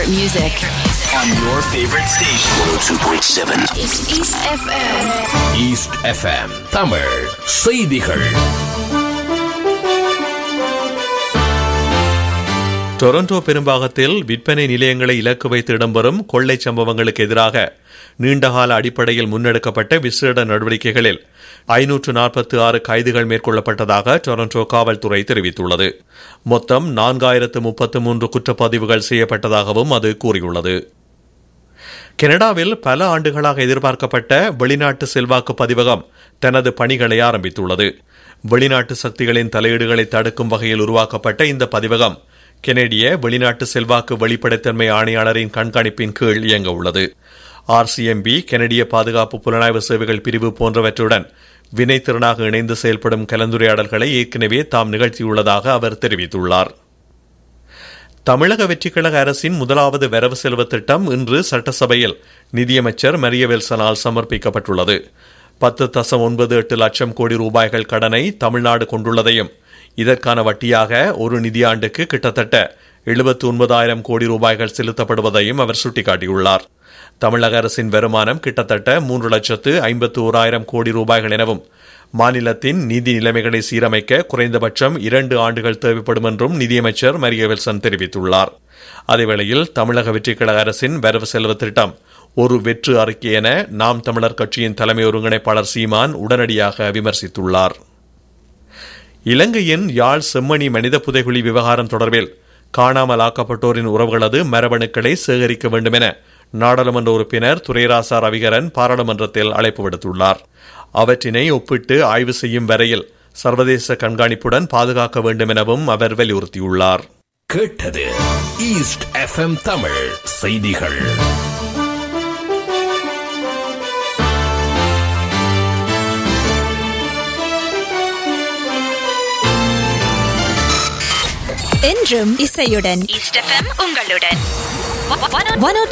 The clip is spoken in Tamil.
favorite music. on your favorite station. 102.7 It's East FM. East FM Tamil செய்திகள் டொரண்டோ பெரும்பாகத்தில் விற்பனை நிலையங்களை இலக்கு வைத்து இடம்பெறும் கொள்ளை சம்பவங்களுக்கு எதிராக நீண்டகால அடிப்படையில் முன்னெடுக்கப்பட்ட விசேட நடவடிக்கைகளில் ஐநூற்று நாற்பத்தி ஆறு கைதுகள் மேற்கொள்ளப்பட்டதாக டொரண்டோ காவல்துறை தெரிவித்துள்ளது மொத்தம் நான்காயிரத்து முப்பத்து மூன்று குற்றப்பதிவுகள் செய்யப்பட்டதாகவும் அது கூறியுள்ளது கனடாவில் பல ஆண்டுகளாக எதிர்பார்க்கப்பட்ட வெளிநாட்டு செல்வாக்கு பதிவகம் தனது பணிகளை ஆரம்பித்துள்ளது வெளிநாட்டு சக்திகளின் தலையீடுகளை தடுக்கும் வகையில் உருவாக்கப்பட்ட இந்த பதிவகம் கெனடிய வெளிநாட்டு செல்வாக்கு வெளிப்படைத்தன்மை ஆணையாளரின் கண்காணிப்பின் கீழ் இயங்க உள்ளது ஆர்சிஎம்பி கெனடிய பாதுகாப்பு புலனாய்வு சேவைகள் பிரிவு போன்றவற்றுடன் வினைத்திறனாக இணைந்து செயல்படும் கலந்துரையாடல்களை ஏற்கனவே தாம் நிகழ்த்தியுள்ளதாக அவர் தெரிவித்துள்ளார் தமிழக வெற்றிக்கழக அரசின் முதலாவது வரவு செலவு திட்டம் இன்று சட்டசபையில் நிதியமைச்சர் மரிய வெல்சனால் சமர்ப்பிக்கப்பட்டுள்ளது பத்து தசம் ஒன்பது எட்டு லட்சம் கோடி ரூபாய்கள் கடனை தமிழ்நாடு கொண்டுள்ளதையும் இதற்கான வட்டியாக ஒரு நிதியாண்டுக்கு கிட்டத்தட்ட எழுபத்தி ஒன்பதாயிரம் கோடி ரூபாய்கள் செலுத்தப்படுவதையும் அவர் சுட்டிக்காட்டியுள்ளார் தமிழக அரசின் வருமானம் கிட்டத்தட்ட மூன்று லட்சத்து ஐம்பத்து ஓராயிரம் கோடி ரூபாய்கள் எனவும் மாநிலத்தின் நிதி நிலைமைகளை சீரமைக்க குறைந்தபட்சம் இரண்டு ஆண்டுகள் தேவைப்படும் என்றும் நிதியமைச்சர் மரிய வில்சன் தெரிவித்துள்ளார் அதேவேளையில் தமிழக வெற்றிக்கழக அரசின் வரவு செலவு திட்டம் ஒரு வெற்று அறிக்கை என நாம் தமிழர் கட்சியின் தலைமை ஒருங்கிணைப்பாளர் சீமான் உடனடியாக விமர்சித்துள்ளார் இலங்கையின் யாழ் செம்மணி மனித புதைகுழி விவகாரம் தொடர்பில் காணாமல் ஆக்கப்பட்டோரின் உறவுகளது மரபணுக்களை சேகரிக்க வேண்டும் என நாடாளுமன்ற உறுப்பினர் துரைராசா ரவிகரன் பாராளுமன்றத்தில் அழைப்பு விடுத்துள்ளார் அவற்றினை ஒப்பிட்டு ஆய்வு செய்யும் வரையில் சர்வதேச கண்காணிப்புடன் பாதுகாக்க வேண்டும் எனவும் அவர் வலியுறுத்தியுள்ளார் கேட்டது ஈஸ்ட் எஃப்எம் தமிழ் செய்திகள் என்றும் இசையுடன் ஈஸ்ட் எஃப்எம் உங்களுடன் ஒன்